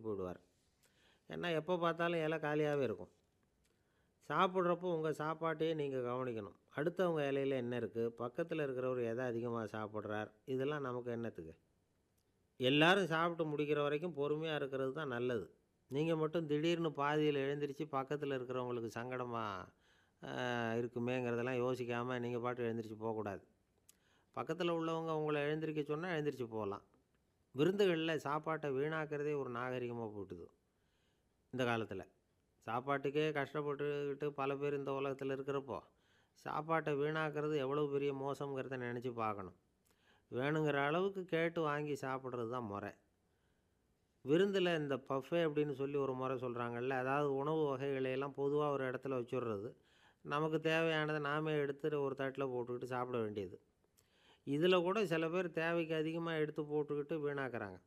போயிடுவார் ஏன்னா எப்போ பார்த்தாலும் இலை காலியாகவே இருக்கும் சாப்பிட்றப்போ உங்கள் சாப்பாட்டையே நீங்கள் கவனிக்கணும் அடுத்தவங்க இலையில என்ன இருக்குது பக்கத்தில் இருக்கிறவர் எதை அதிகமாக சாப்பிட்றார் இதெல்லாம் நமக்கு என்னத்துக்கு எல்லாரும் சாப்பிட்டு முடிக்கிற வரைக்கும் பொறுமையாக இருக்கிறது தான் நல்லது நீங்கள் மட்டும் திடீர்னு பாதியில் எழுந்திரிச்சு பக்கத்தில் இருக்கிறவங்களுக்கு சங்கடமாக இருக்குமேங்கிறதெல்லாம் யோசிக்காமல் நீங்கள் பாட்டு எழுந்திரிச்சு போகக்கூடாது பக்கத்தில் உள்ளவங்க உங்களை எழுந்திரிக்க சொன்னால் எழுந்திரிச்சு போகலாம் விருந்துகளில் சாப்பாட்டை வீணாக்கிறதே ஒரு நாகரிகமாக போட்டுது இந்த காலத்தில் சாப்பாட்டுக்கே கஷ்டப்பட்டுக்கிட்டு பல பேர் இந்த உலகத்தில் இருக்கிறப்போ சாப்பாட்டை வீணாக்கிறது எவ்வளோ பெரிய மோசங்கிறத நினச்சி பார்க்கணும் வேணுங்கிற அளவுக்கு கேட்டு வாங்கி சாப்பிட்றது தான் முறை விருந்தில் இந்த பஃபே அப்படின்னு சொல்லி ஒரு முறை சொல்கிறாங்கல்ல அதாவது உணவு வகைகளை எல்லாம் பொதுவாக ஒரு இடத்துல வச்சுடுறது நமக்கு தேவையானதை நாமே எடுத்து ஒரு தட்டில் போட்டுக்கிட்டு சாப்பிட வேண்டியது இதில் கூட சில பேர் தேவைக்கு அதிகமாக எடுத்து போட்டுக்கிட்டு வீணாக்குறாங்க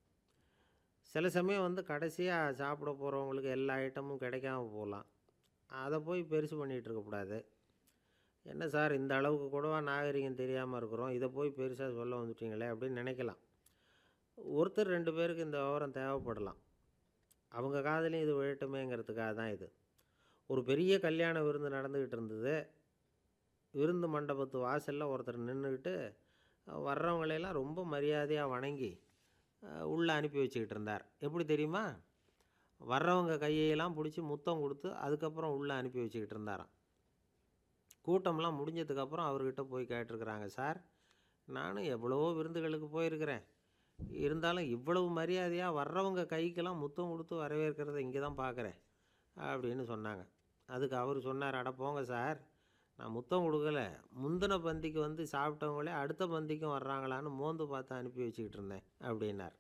சில சமயம் வந்து கடைசியாக சாப்பிட போகிறவங்களுக்கு எல்லா ஐட்டமும் கிடைக்காம போகலாம் அதை போய் பெருசு பண்ணிகிட்டு இருக்கக்கூடாது என்ன சார் இந்த அளவுக்கு கூடவா நாகரிகம் தெரியாமல் இருக்கிறோம் இதை போய் பெருசாக சொல்ல வந்துட்டீங்களே அப்படின்னு நினைக்கலாம் ஒருத்தர் ரெண்டு பேருக்கு இந்த விவரம் தேவைப்படலாம் அவங்க காதலையும் இது விழட்டுமேங்கிறதுக்காக தான் இது ஒரு பெரிய கல்யாண விருந்து நடந்துக்கிட்டு இருந்தது விருந்து மண்டபத்து வாசலில் ஒருத்தர் நின்றுக்கிட்டு வர்றவங்களையெல்லாம் ரொம்ப மரியாதையாக வணங்கி உள்ளே அனுப்பி வச்சுக்கிட்டு இருந்தார் எப்படி தெரியுமா வர்றவங்க கையெல்லாம் பிடிச்சி முத்தம் கொடுத்து அதுக்கப்புறம் உள்ளே அனுப்பி வச்சுக்கிட்டு இருந்தாராம் கூட்டம்லாம் முடிஞ்சதுக்கப்புறம் அவர்கிட்ட போய் கேட்டிருக்கிறாங்க சார் நானும் எவ்வளவோ விருந்துகளுக்கு போயிருக்கிறேன் இருந்தாலும் இவ்வளவு மரியாதையாக வர்றவங்க கைக்கெல்லாம் முத்தம் கொடுத்து வரவேற்கிறத இங்கே தான் பார்க்குறேன் அப்படின்னு சொன்னாங்க அதுக்கு அவர் சொன்னார் அட போங்க சார் நான் முத்தம் கொடுக்கல முந்தின பந்திக்கு வந்து சாப்பிட்டவங்களே அடுத்த பந்திக்கும் வர்றாங்களான்னு மோந்து பார்த்து அனுப்பி வச்சுக்கிட்டு இருந்தேன் அப்படின்னார்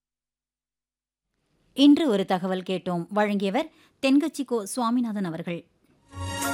இன்று ஒரு தகவல் கேட்டோம் வழங்கியவர் தென்கட்சி கோ சுவாமிநாதன் அவர்கள்